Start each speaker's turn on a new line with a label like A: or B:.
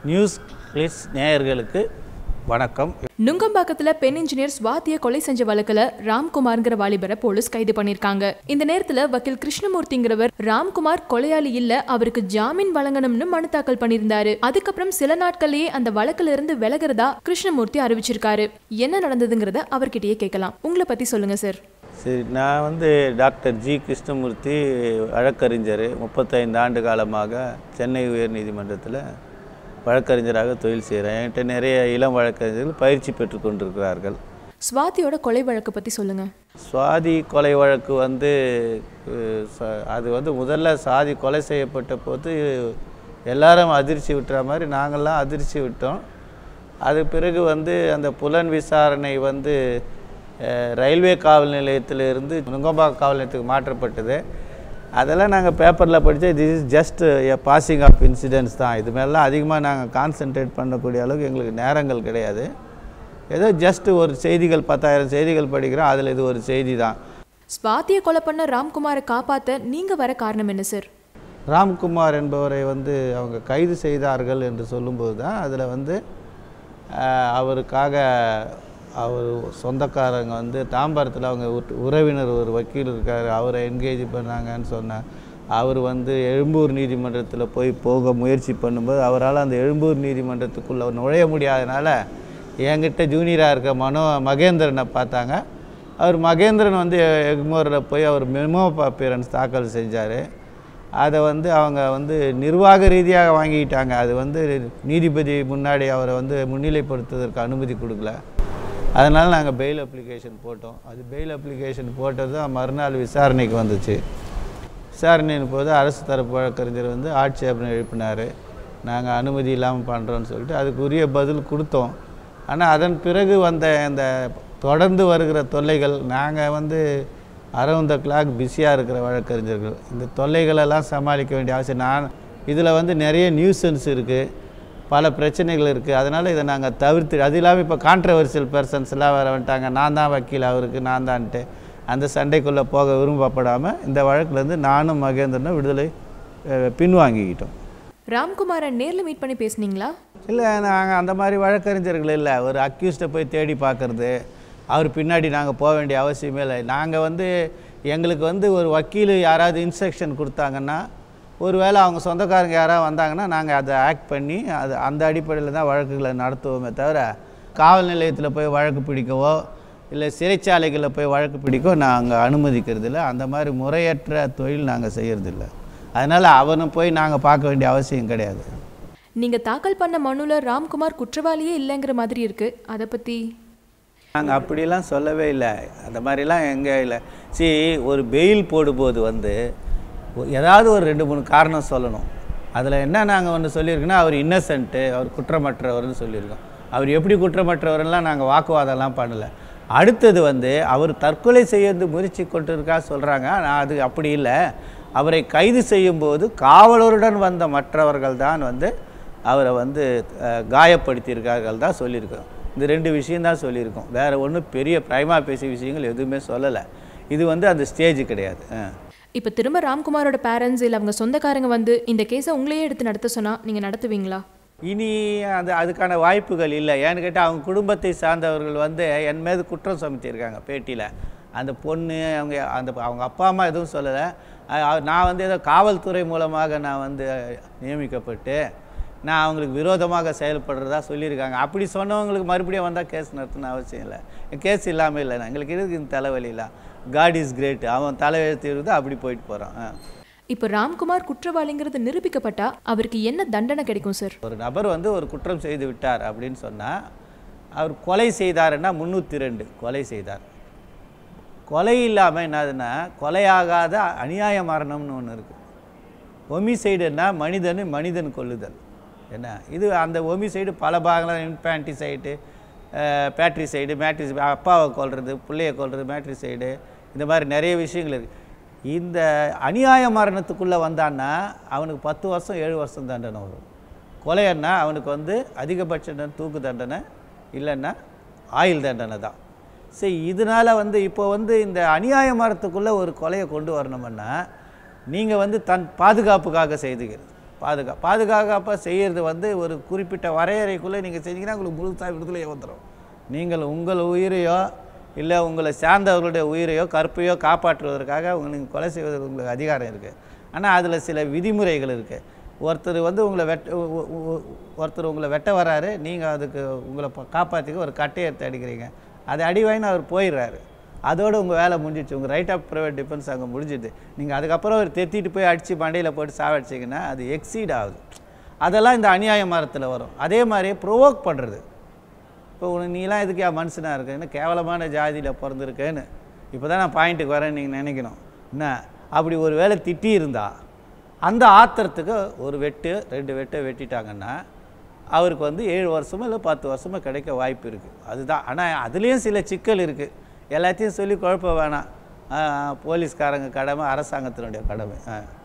A: News Glitz நேயர்களுக்கு வணக்கம்
B: நுங்கம்பாக்கத்துல பெண் இன்ஜினியர் சுவாதியை கொலை செஞ்ச வழக்குல ராம்குமார்ங்கிற வாலிபரை போலீஸ் கைது பண்ணிருக்காங்க இந்த நேரத்துல வக்கீல் கிருஷ்ணமூர்த்திங்கிறவர் ராம்குமார் கொலையாளி இல்ல அவருக்கு ஜாமீன் வழங்கணும்னு மனு தாக்கல் பண்ணியிருந்தாரு அதுக்கப்புறம் சில நாட்கள்லயே அந்த வழக்குல இருந்து விலகிறதா கிருஷ்ணமூர்த்தி அறிவிச்சிருக்காரு என்ன நடந்ததுங்கிறத அவர்கிட்டயே கேட்கலாம் உங்களை பத்தி சொல்லுங்க சார்
A: சரி நான் வந்து டாக்டர் ஜி கிருஷ்ணமூர்த்தி வழக்கறிஞர் முப்பத்தைந்து ஆண்டு காலமாக சென்னை உயர்நீதிமன்றத்தில் வழக்கறிஞராக தொழில் செய்கிறேன் என்கிட்ட நிறைய இளம் வழக்கறிஞர்கள் பயிற்சி பெற்று கொண்டிருக்கிறார்கள்
B: சுவாதியோட கொலை வழக்கு பத்தி சொல்லுங்க
A: சுவாதி கொலை வழக்கு வந்து அஹ், ச- அது வந்து முதல்ல சாதி கொலை செய்யப்பட்ட போது எல்லாரும் அதிர்ச்சி விட்டுற மாதிரி நாங்கள்லாம் அதிர்ச்சி விட்டோம் அது பிறகு வந்து அந்த புலன் விசாரணை வந்து அஹ், ரயில்வே காவல் நிலையத்திலிருந்து நுங்கம்பாக்கம் காவல் நிலையத்துக்கு மாற்றப்பட்டது அதெல்லாம் நாங்கள் பேப்பரில் படித்தா this is just a passing of incidents தான் இது மேலாம் அதிகமாக நாங்கள் கான்சென்ட்ரேட் பண்ணக்கூடிய அளவுக்கு எங்களுக்கு நேரங்கள் கிடையாது ஏதோ ஜஸ்ட் ஒரு செய்திகள் பத்தாயிரம் செய்திகள் படிக்கிறோம் அதில் இது ஒரு செய்தி தான்
B: சுவாதியை கொலை பண்ண ராம்குமாரை காப்பாத்த நீங்க வர காரணம் என்ன சார்
A: ராம்குமார் என்பவரை வந்து அவங்க கைது செய்தார்கள் என்று சொல்லும்போது தான் அதில் வந்து ஆஹ், அவருக்காக அவர் சொந்தக்காரங்க வந்து தாம்பரத்தில் அவங்க உற்- உறவினர் ஒரு வக்கீல் இருக்கார் அவரை என்கேஜ் பண்ணாங்கன்னு சொன்னேன் அவர் வந்து எழும்பூர் நீதிமன்றத்தில் போய் போக முயற்சி பண்ணும்போது அவரால் அந்த எழும்பூர் நீதிமன்றத்துக்குள்ளே நுழைய முடியாதனால என்கிட்ட ஜூனியராக இருக்க மனோ மகேந்திரனை பார்த்தாங்க அவர் மகேந்திரன் வந்து எக்மோரில் போய் அவர் மெமோ அப்பியரன்ஸ் தாக்கல் செஞ்சார் அதை வந்து அவங்க வந்து நிர்வாக ரீதியாக வாங்கிக்கிட்டாங்க அது வந்து நீதிபதி முன்னாடி அவரை வந்து முன்னிலைப்படுத்துவதற்கு அனுமதி கொடுக்கல அதனால் நாங்கள் பெயில் அப்ளிகேஷன் போட்டோம் அது பெயில் அப்ளிகேஷன் போட்டது தான் மறுநாள் விசாரணைக்கு வந்துச்சு விசாரணையின் போது அரசு தரப்பு வழக்கறிஞர் வந்து ஆட்சேபனை எழுப்பினார் நாங்கள் அனுமதி இல்லாமல் பண்ணுறோன்னு சொல்லிட்டு அதுக்கு உரிய பதில் கொடுத்தோம் ஆனால் அதன் பிறகு வந்த இந்த தொடர்ந்து வருகிற தொல்லைகள் நாங்கள் வந்து அரௌண்ட் த கிளாக் பிஸியாக இருக்கிற வழக்கறிஞர்கள் இந்த தொல்லைகளெல்லாம் சமாளிக்க வேண்டிய அவசியம் நான் இதில் வந்து நிறைய நியூசன்ஸ் இருக்குது பல பிரச்சனைகள் இருக்குது அதனால் இதை நாங்கள் தவிர்த்து அது இல்லாமல் இப்போ கான்ட்ரவர்சியல் பர்சன்ஸ் எல்லாம் வர வந்துட்டாங்க நான் தான் வக்கீல் அவருக்கு நான் தான்ட்டு அந்த சண்டைக்குள்ளே போக விரும்பப்படாமல் இந்த வழக்குலேருந்து நானும் மகேந்திரனும் விடுதலை அஹ், பின்வாங்கிக்கிட்டோம்
B: ராம்குமாரை நேர்ல மீட் பண்ணி பேசுனீங்களா
A: இல்லை நாங்கள் அந்த மாதிரி வழக்கறிஞர்கள் இல்லை ஒரு அக்யூஸ்டை போய் தேடி பார்க்குறது அவர் பின்னாடி நாங்கள் போக வேண்டிய அவசியமே இல்லை நாங்கள் வந்து எங்களுக்கு வந்து ஒரு வக்கீல் யாராவது இன்ஸ்ட்ரக்ஷன் கொடுத்தாங்கன்னா ஒருவேளை அவங்க சொந்தக்காரங்க யாராவது வந்தாங்கன்னா நாங்கள் அதை ஆக்ட் பண்ணி அது அந்த அடிப்படையில் தான் வழக்குகளை நடத்துவோமே தவிர காவல் நிலையத்தில் போய் வழக்கு பிடிக்கவோ இல்லை சிறைச்சாலைகளில் போய் வழக்கு பிடிக்கவோ நாங்கள் அனுமதிக்கிறது இல்லை அந்த மாதிரி முறையற்ற தொழில் நாங்கள் செய்கிறதில்ல அதனால் அவனை போய் நாங்கள் பார்க்க வேண்டிய அவசியம் கிடையாது
B: நீங்க தாக்கல் பண்ண மனுல ராம்குமார் குற்றவாளியே இல்லைங்கிற மாதிரி இருக்கு அதை பத்தி
A: நாங்கள் அப்படிலாம் சொல்லவே இல்லை அந்த மாதிரிலாம் எங்கே இல்லை சி ஒரு பெயில் போடும்போது வந்து ஒ- ஏதாவது ஒரு ரெண்டு மூணு காரணம் சொல்லணும் அதில் என்ன நாங்கள் ஒன்று சொல்லியிருக்கோன்னா அவர் இன்னசென்ட்டு அவர் குற்றமற்றவர்னு சொல்லியிருக்கோம் அவர் எப்படி குற்றமற்றவர்லாம் நாங்கள் வாக்குவாதம்லாம் பண்ணலை அடுத்தது வந்து அவர் தற்கொலை செய்யறது முயற்சி கொண்டிருக்கா சொல்கிறாங்க நான் அது அப்படி இல்லை அவரை கைது செய்யும்போது காவலருடன் வந்த மற்றவர்கள் தான் வந்து அவரை வந்து அஹ், காயப்படுத்தியிருக்கார்கள் தான் சொல்லியிருக்கோம் இந்த ரெண்டு விஷயம் தான் சொல்லியிருக்கோம் வேறு ஒன்றும் பெரிய பிரைமா பேசிய விஷயங்கள் எதுவுமே சொல்லலை இது வந்து அந்த ஸ்டேஜ் கிடையாது ஆ.
B: இப்ப திரும்ப ராம்குமாரோட பேரண்ட்ஸ் இல்ல அவங்க சொந்தக்காரங்க வந்து இந்த கேஸை உங்களையே எடுத்து நடத்த சொன்னா நீங்க நடத்துவீங்களா
A: இனி அது அதுக்கான வாய்ப்புகள் இல்லை ஏன்னு கேட்டால் அவங்க குடும்பத்தை சார்ந்தவர்கள் வந்து என் மீது குற்றம் சுமத்தியிருக்காங்க பேட்டியில் அந்த பொண்ணு அவங்க அந்த அவங்க அப்பா அம்மா எதுவும் சொல்லலை நான் வந்து ஏதோ காவல்துறை மூலமாக நான் வந்து நியமிக்கப்பட்டு நான் அவங்களுக்கு விரோதமாக செயல்படுறதா சொல்லியிருக்காங்க அப்படி சொன்னவங்களுக்கு மறுபடியும் வந்தால் கேஸ் நடத்தணும் அவசியம் இல்லை கேஸ் இல்லாமல் இல்லை எங்களுக்கு எதுக்கு இந்த தலைவலிலாம் காட் இஸ் கிரேட் அவன் தலையெழுத்து இருக்குது அப்படி போயிட்டு போகிறான்
B: இப்போ ராம்குமார் குற்றவாளிங்கிறது நிரூபிக்கப்பட்டா அவருக்கு என்ன தண்டனை கிடைக்கும் சார்
A: ஒரு நபர் வந்து ஒரு குற்றம் செய்து விட்டார் அப்படின்னு சொன்னால் அவர் கொலை செய்தாருன்னா முந்நூற்றி ரெண்டு கொலை செய்தார் கொலை இல்லாமல் என்னதுன்னா கொலையாகாத அநியாய மரணம்னு ஒன்று இருக்குது ஒமிசைடுன்னா மனிதன் மனிதன் கொல்லுதல் என்ன இது அந்த ஒமிசைடு பல பாகங்கள் இன்ஃபேன்டிசைடு பேட்ரிசைடு மேட்ரிஸ் அப்பாவை கொல்றது பிள்ளைய கொல்றது மேட்ரிசைடு இந்த மாதிரி நிறைய விஷயங்கள் இருக்குது இந்த அநியாய மரணத்துக்குள்ளே வந்தான்னா அவனுக்கு பத்து வருஷம் ஏழு வருஷம் தண்டனை வரும் கொலைன்னா அவனுக்கு வந்து அதிகபட்ச தண்டனை தூக்கு தண்டனை இல்லைன்னா ஆயுள் தண்டனை தான் சரி இதனால் வந்து இப்போ வந்து இந்த அநியாய மரத்துக்குள்ளே ஒரு கொலையை கொண்டு வரணும்னா நீங்கள் வந்து தன் பாதுகாப்புக்காக செய்துகிறது பாதுகா பாதுகாப்பாக செய்கிறது வந்து ஒரு குறிப்பிட்ட வரையறைக்குள்ளே நீங்கள் செஞ்சீங்கன்னா உங்களுக்கு முழுசாக விடுதலையே வந்துடும் நீங்கள் உங்கள் உயிரையோ இல்லை உங்களை சார்ந்தவர்களுடைய உயிரையோ கற்பையோ காப்பாற்றுவதற்காக உங்களுக்கு கொலை செய்வதற்கு உங்களுக்கு அதிகாரம் இருக்குது ஆனால் அதில் சில விதிமுறைகள் இருக்குது ஒருத்தர் வந்து உங்களை வெட்ட ஒ- ஒ- ஒ- ஒருத்தர் உங்களை வெட்ட வராரு நீங்கள் அதுக்கு உங்களை ப- காப்பாற்றிக்க ஒரு கட்டையை எடுத்து அடிக்கிறீங்க அதை அடி வாங்கின்னு அவர் போயிடுறாரு அதோடு உங்கள் வேலை முடிஞ்சிச்சு உங்கள் ரைட் ஆஃப் ப்ரைவேட் டிஃபென்ஸ் அங்கே முடிஞ்சிது நீங்கள் அதுக்கப்புறம் ஒரு தெத்திட்டு போய் அடித்து மண்டையில் போட்டு சாவடிச்சிங்கன்னா அது எக்ஸீட் ஆகுது அதெல்லாம் இந்த அநியாய மரத்தில் வரும் அதே மாதிரியே ப்ரொவோக் பண்ணுறது இப்போ உனக்கு நீலாம் எதுக்கு என் மனுஷனாக இருக்க என்ன கேவலமான ஜாதியில் பிறந்திருக்கேன்னு இப்போ தான் நான் பாயிண்ட்டுக்கு வரேன்னு நீங்கள் நினைக்கணும் என்ன அப்படி ஒரு வேளை திட்டி இருந்தா அந்த ஆத்திரத்துக்கு ஒரு வெட்டு ரெண்டு வெட்டை வெட்டிட்டாங்கன்னா அவருக்கு வந்து ஏழு வருஷமோ இல்லை பத்து வருஷமோ கிடைக்க வாய்ப்பு இருக்குது அதுதான் ஆனால் அதுலேயும் சில சிக்கல் இருக்குது எல்லாத்தையும் சொல்லி குழப்ப வேணாம் ஆ, ஆ, போலீஸ்காரங்க கடமை அரசாங்கத்தினுடைய கடமை ஆ